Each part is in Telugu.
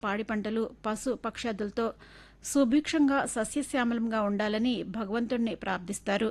పాడి పంటలు పశు పక్షాదులతో సుభిక్షంగా సస్యశ్యామలంగా ఉండాలని భగవంతుణ్ణి ప్రార్థిస్తారు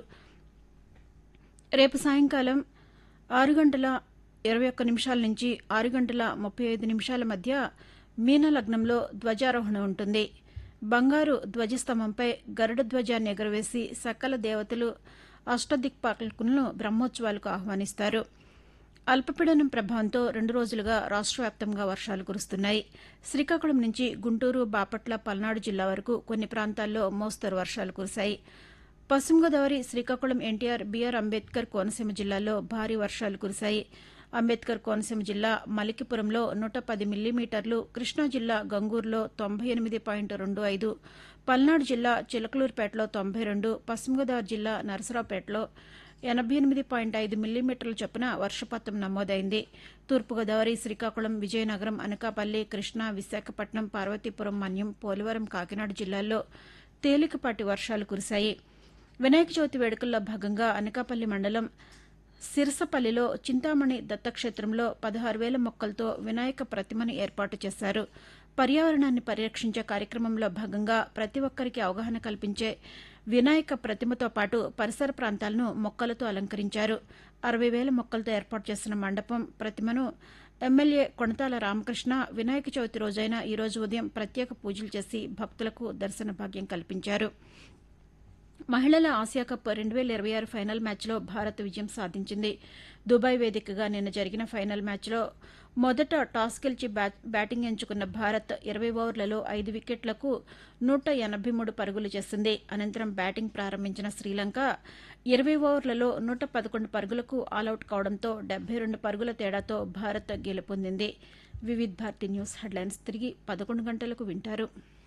రేపు సాయంకాలం ఆరు గంటల ఇరవై ఒక్క నిమిషాల నుంచి ఆరు గంటల ముప్పై ఐదు నిమిషాల మధ్య మీనలగ్నంలో ధ్వజారోహణ ఉంటుంది బంగారు ధ్వజస్తంభంపై గరుడ ధ్వజాన్ని ఎగురవేసి సకల దేవతలు అష్టదిక్పాలకులను బ్రహ్మోత్సవాలకు ఆహ్వానిస్తారు అల్పపీడనం ప్రభావంతో రెండు రోజులుగా రాష్ట్ర వ్యాప్తంగా వర్షాలు కురుస్తున్నాయి శ్రీకాకుళం నుంచి గుంటూరు బాపట్ల పల్నాడు జిల్లా వరకు కొన్ని ప్రాంతాల్లో మోస్తరు వర్షాలు కురిశాయి పశ్చిమ గోదావరి శ్రీకాకుళం ఎన్టీఆర్ బీఆర్ అంబేద్కర్ కోనసీమ జిల్లాల్లో భారీ వర్షాలు కురిశాయి అంబేద్కర్ కోనసీమ జిల్లా మలికిపురంలో నూట పది మిల్లీమీటర్లు కృష్ణా జిల్లా గంగూరులో తొంభై ఎనిమిది పాయింట్ రెండు ఐదు పల్నాడు జిల్లా చిలకలూరుపేటలో తొంభై రెండు పశ్చిమ గోదావరి జిల్లా నరసరావుపేటలో ఎనభై ఎనిమిది పాయింట్ ఐదు మిల్లీమీటర్ల చొప్పున వర్షపాతం నమోదైంది తూర్పుగోదావరి శ్రీకాకుళం విజయనగరం అనకాపల్లి కృష్ణా విశాఖపట్నం పార్వతీపురం మన్యం పోలవరం కాకినాడ జిల్లాల్లో తేలికపాటి వర్షాలు కురిశాయి వినాయక చవితి వేడుకల్లో భాగంగా అనకాపల్లి మండలం సిరసపల్లిలో చింతామణి దత్తక్షేత్రంలో పదహారు వేల మొక్కలతో వినాయక ప్రతిమను ఏర్పాటు చేశారు పర్యావరణాన్ని పరిరక్షించే కార్యక్రమంలో భాగంగా ప్రతి ఒక్కరికి అవగాహన కల్పించే వినాయక ప్రతిమతో పాటు పరిసర ప్రాంతాలను మొక్కలతో అలంకరించారు అరవై వేల మొక్కలతో ఏర్పాటు చేసిన మండపం ప్రతిమను ఎమ్మెల్యే కొణతాల రామకృష్ణ వినాయక చవితి రోజైన ఈ రోజు ఉదయం ప్రత్యేక పూజలు చేసి భక్తులకు దర్శన భాగ్యం కల్పించారు మహిళల ఆసియా కప్ రెండు వేల ఇరవై ఆరు ఫైనల్ మ్యాచ్లో భారత్ విజయం సాధించింది దుబాయ్ వేదికగా నిన్న జరిగిన ఫైనల్ మ్యాచ్లో మొదట టాస్ గెలిచి బ్యాటింగ్ ఎంచుకున్న భారత్ ఇరవై ఓవర్లలో ఐదు వికెట్లకు నూట ఎనభై మూడు పరుగులు చేసింది అనంతరం బ్యాటింగ్ ప్రారంభించిన శ్రీలంక ఇరవై ఓవర్లలో నూట పదకొండు పరుగులకు ఆలౌట్ కావడంతో డెబ్బై రెండు పరుగుల తేడాతో భారత్ గెలుపొందింది వివిధ్ భారతి న్యూస్ హెడ్లైన్స్ తిరిగి పదకొండు గంటలకు వింటారు